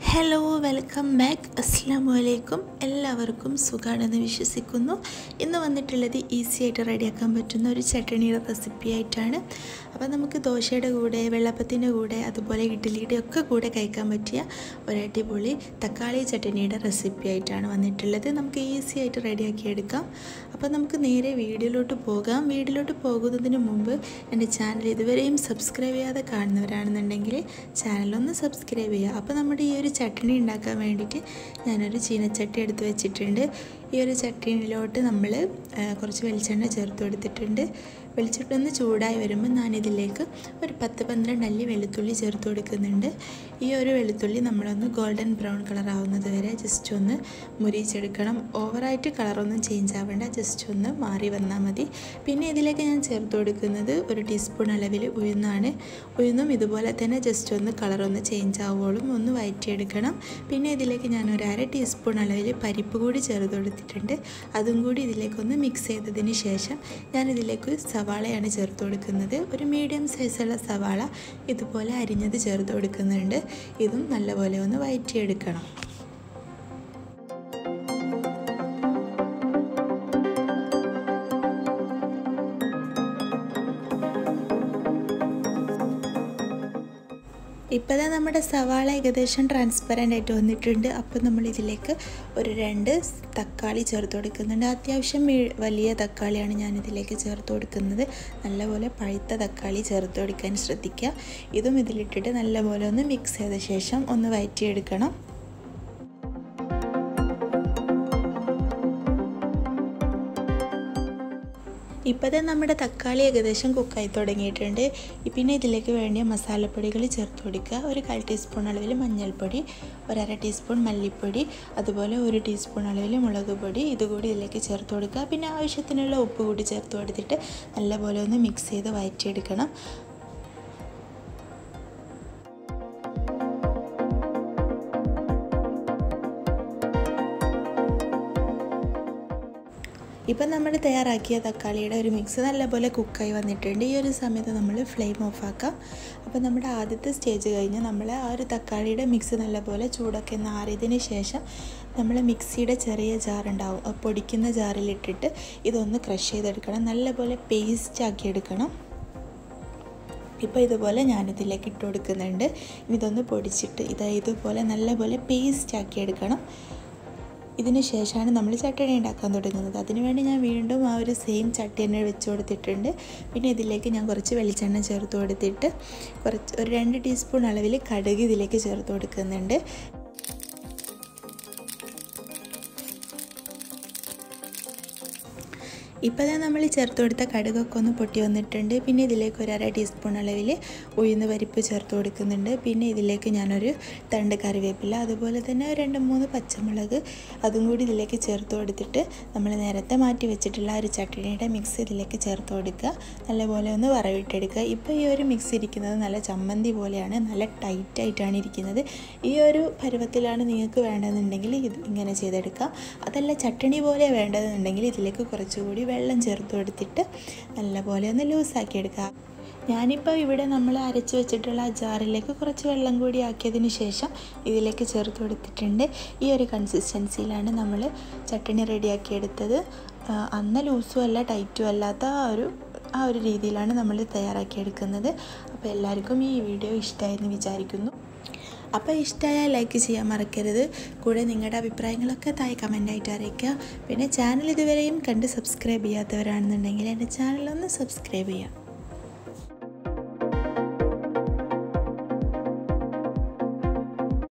hello welcome back അസ്സാം വലൈക്കും എല്ലാവർക്കും സുഖമാണെന്ന് വിശ്വസിക്കുന്നു ഇന്ന് വന്നിട്ടുള്ളത് ഈസി ആയിട്ട് റെഡിയാക്കാൻ പറ്റുന്ന ഒരു ചട്ടണിയുടെ റെസിപ്പി ആയിട്ടാണ് അപ്പോൾ നമുക്ക് ദോശയുടെ കൂടെ വെള്ളപ്പത്തിൻ്റെ കൂടെ അതുപോലെ ഇഡ്ഡലിയുടെ ഒക്കെ കൂടെ കഴിക്കാൻ പറ്റിയ ഒരു അടിപൊളി തക്കാളി ചട്ടണിയുടെ റെസിപ്പി ആയിട്ടാണ് വന്നിട്ടുള്ളത് നമുക്ക് ഈസി ആയിട്ട് റെഡിയാക്കി എടുക്കാം അപ്പോൾ നമുക്ക് നേരെ വീഡിയോയിലോട്ട് പോകാം വീഡിയോയിലോട്ട് പോകുന്നതിന് മുമ്പ് എൻ്റെ ചാനൽ ഇതുവരെയും സബ്സ്ക്രൈബ് ചെയ്യാതെ കാണുന്നവരാണെന്നുണ്ടെങ്കിൽ ചാനലൊന്ന് സബ്സ്ക്രൈബ് ചെയ്യുക അപ്പോൾ നമ്മുടെ ഈ ഒരു ചട്നി ഉണ്ടാക്കാൻ വേണ്ടിയിട്ട് ഞാനൊരു ചീനച്ചട്ടി എടുത്ത് വെച്ചിട്ടുണ്ട് ഈ ഒരു ചട്ടിയിലോട്ട് നമ്മൾ കുറച്ച് വെളിച്ചെണ്ണ ചേർത്ത് കൊടുത്തിട്ടുണ്ട് വെളിച്ചെണ്ണ ഒന്ന് ചൂടായി വരുമ്പോൾ ഞാനിതിലേക്ക് ഒരു പത്ത് പന്ത്രണ്ട് അല്ലി വെളുത്തുള്ളി ചേർത്ത് കൊടുക്കുന്നുണ്ട് ഈ ഒരു വെളുത്തുള്ളി നമ്മളൊന്ന് ഗോൾഡൻ ബ്രൗൺ കളർ ആവുന്നത് വരെ ജസ്റ്റ് ഒന്ന് മുരിച്ചെടുക്കണം ഓവറായിട്ട് കളറൊന്നും ചേഞ്ച് ആവേണ്ട ജസ്റ്റ് ഒന്ന് മാറി വന്നാൽ മതി പിന്നെ ഇതിലേക്ക് ഞാൻ ചേർത്ത് കൊടുക്കുന്നത് ഒരു ടീസ്പൂൺ അളവിൽ ഉഴുന്നാണ് ഉഴുന്നും ഇതുപോലെ തന്നെ ജസ്റ്റ് ഒന്ന് കളറൊന്ന് ചേഞ്ച് ആവുമ്പോഴും ഒന്ന് വയറ്റിയെടുക്കണം പിന്നെ ഇതിലേക്ക് ഞാൻ ഒരു അര ടീസ്പൂൺ അളവിൽ പരിപ്പ് കൂടി ചേർത്ത് കൊടുത്തിട്ടുണ്ട് അതും കൂടി ഇതിലേക്കൊന്ന് മിക്സ് ചെയ്തതിന് ശേഷം ഞാൻ ഇതിലേക്ക് സവാളയാണ് ചേർത്ത് കൊടുക്കുന്നത് ഒരു മീഡിയം സൈസുള്ള സവാള ഇതുപോലെ അരിഞ്ഞത് ചേർത്ത് കൊടുക്കുന്നുണ്ട് ഇതും നല്ലപോലെ ഒന്ന് വയറ്റിയെടുക്കണം ഇപ്പോൾ നമ്മുടെ സവാള ഏകദേശം ട്രാൻസ്പെറൻ്റ് ആയിട്ട് വന്നിട്ടുണ്ട് അപ്പോൾ നമ്മൾ ഇതിലേക്ക് ഒരു രണ്ട് തക്കാളി ചേർത്ത് കൊടുക്കുന്നുണ്ട് അത്യാവശ്യം വലിയ തക്കാളിയാണ് ഞാൻ ഇതിലേക്ക് ചേർത്ത് കൊടുക്കുന്നത് നല്ലപോലെ പഴുത്ത തക്കാളി ചേർത്ത് കൊടുക്കാൻ ശ്രദ്ധിക്കുക ഇതും ഇതിലിട്ടിട്ട് നല്ലപോലെ ഒന്ന് മിക്സ് ചെയ്ത ശേഷം ഒന്ന് വയറ്റിയെടുക്കണം ഇപ്പോഴത്തെ നമ്മുടെ തക്കാളി ഏകദേശം കുക്കായി തുടങ്ങിയിട്ടുണ്ട് പിന്നെ ഇതിലേക്ക് വേണ്ടിയ മസാലപ്പൊടികൾ ചേർത്ത് കൊടുക്കുക ഒരു കാൽ ടീസ്പൂൺ അളവിൽ മഞ്ഞൾപ്പൊടി ഒരര ടീസ്പൂൺ മല്ലിപ്പൊടി അതുപോലെ ഒരു ടീസ്പൂൺ അളവിൽ മുളക് പൊടി ഇതുകൂടി ഇതിലേക്ക് ചേർത്ത് കൊടുക്കുക പിന്നെ ആവശ്യത്തിനുള്ള ഉപ്പ് കൂടി ചേർത്ത് കൊടുത്തിട്ട് നല്ലപോലെ ഒന്ന് മിക്സ് ചെയ്ത് വഴറ്റിയെടുക്കണം ഇപ്പം നമ്മൾ തയ്യാറാക്കിയ തക്കാളിയുടെ ഒരു മിക്സ് നല്ലപോലെ കുക്കായി വന്നിട്ടുണ്ട് ഈ ഒരു സമയത്ത് നമ്മൾ ഫ്ലെയിം ഓഫ് ആക്കാം അപ്പോൾ നമ്മുടെ ആദ്യത്തെ സ്റ്റേജ് കഴിഞ്ഞ് നമ്മൾ ആ ഒരു തക്കാളിയുടെ മിക്സ് നല്ലപോലെ ചൂടൊക്കെ നാറിയതിന് ശേഷം നമ്മൾ മിക്സിയുടെ ചെറിയ ജാറുണ്ടാവും പൊടിക്കുന്ന ജാറിലിട്ടിട്ട് ഇതൊന്ന് ക്രഷ് ചെയ്തെടുക്കണം നല്ലപോലെ പേസ്റ്റ് ആക്കി എടുക്കണം ഇപ്പോൾ ഇതുപോലെ ഞാനിതിലേക്ക് ഇട്ട് കൊടുക്കുന്നുണ്ട് ഇതൊന്ന് പൊടിച്ചിട്ട് ഇതാ ഇതുപോലെ നല്ലപോലെ പേസ്റ്റ് ആക്കി എടുക്കണം ഇതിന് ശേഷമാണ് നമ്മൾ ചട്ടണി ഉണ്ടാക്കാൻ തുടങ്ങുന്നത് അതിനുവേണ്ടി ഞാൻ വീണ്ടും ആ ഒരു സെയിം ചട്ടി തന്നെ വെച്ച് കൊടുത്തിട്ടുണ്ട് പിന്നെ ഇതിലേക്ക് ഞാൻ കുറച്ച് വെളിച്ചെണ്ണ ചേർത്ത് കൊടുത്തിട്ട് കുറച്ച് ഒരു രണ്ട് ടീസ്പൂൺ അളവിൽ കടുക് ഇതിലേക്ക് ചേർത്ത് കൊടുക്കുന്നുണ്ട് ഇപ്പോൾ തന്നെ നമ്മൾ ചേർത്ത് കൊടുത്ത കടുകൊക്കെ ഒന്ന് പൊട്ടി വന്നിട്ടുണ്ട് പിന്നെ ഇതിലേക്ക് ഒരു അര ടീസ്പൂൺ അളവിൽ ഉഴുന്ന് പരിപ്പ് ചേർത്ത് കൊടുക്കുന്നുണ്ട് പിന്നെ ഇതിലേക്ക് ഞാനൊരു തണ്ട് കറിവേപ്പില അതുപോലെ തന്നെ രണ്ട് മൂന്ന് പച്ചമുളക് അതും കൂടി ഇതിലേക്ക് ചേർത്ത് കൊടുത്തിട്ട് നമ്മൾ നേരത്തെ മാറ്റി വെച്ചിട്ടുള്ള ഒരു ചട്ടണിയുടെ മിക്സ് ഇതിലേക്ക് ചേർത്ത് കൊടുക്കുക നല്ലപോലെ ഒന്ന് വറവിട്ടെടുക്കുക ഇപ്പോൾ ഈ ഒരു മിക്സ് ഇരിക്കുന്നത് നല്ല ചമ്മന്തി പോലെയാണ് നല്ല ടൈറ്റായിട്ടാണ് ഇരിക്കുന്നത് ഈ ഒരു പരുവത്തിലാണ് നിങ്ങൾക്ക് വേണ്ടതെന്നുണ്ടെങ്കിൽ ഇത് ഇങ്ങനെ ചെയ്തെടുക്കാം അതല്ല ചട്ടണി പോലെ വേണ്ടതെന്നുണ്ടെങ്കിൽ ഇതിലേക്ക് കുറച്ചുകൂടി വെള്ളം ചേർത്ത് കൊടുത്തിട്ട് നല്ലപോലെ ഒന്ന് ലൂസാക്കി എടുക്കുക ഞാനിപ്പോൾ ഇവിടെ നമ്മൾ അരച്ച് വെച്ചിട്ടുള്ള ആ ജാറിലേക്ക് കുറച്ച് വെള്ളം കൂടി ആക്കിയതിന് ശേഷം ഇതിലേക്ക് ചേർത്ത് കൊടുത്തിട്ടുണ്ട് ഈ ഒരു കൺസിസ്റ്റൻസിയിലാണ് നമ്മൾ ചട്ടണി റെഡിയാക്കി എടുത്തത് അന്ന് ലൂസും അല്ല ടൈറ്റും അല്ലാത്ത ആ ഒരു ആ ഒരു രീതിയിലാണ് നമ്മൾ തയ്യാറാക്കിയെടുക്കുന്നത് അപ്പോൾ എല്ലാവർക്കും ഈ വീഡിയോ ഇഷ്ടമായെന്ന് വിചാരിക്കുന്നു അപ്പോൾ ഇഷ്ടമായാൽ ലൈക്ക് ചെയ്യാൻ മറക്കരുത് കൂടെ നിങ്ങളുടെ അഭിപ്രായങ്ങളൊക്കെ താഴെ കമൻ്റായിട്ട് അറിയിക്കുക പിന്നെ ചാനൽ ഇതുവരെയും കണ്ട് സബ്സ്ക്രൈബ് ചെയ്യാത്തവരാണെന്നുണ്ടെങ്കിൽ എൻ്റെ ചാനലൊന്ന് സബ്സ്ക്രൈബ് ചെയ്യാം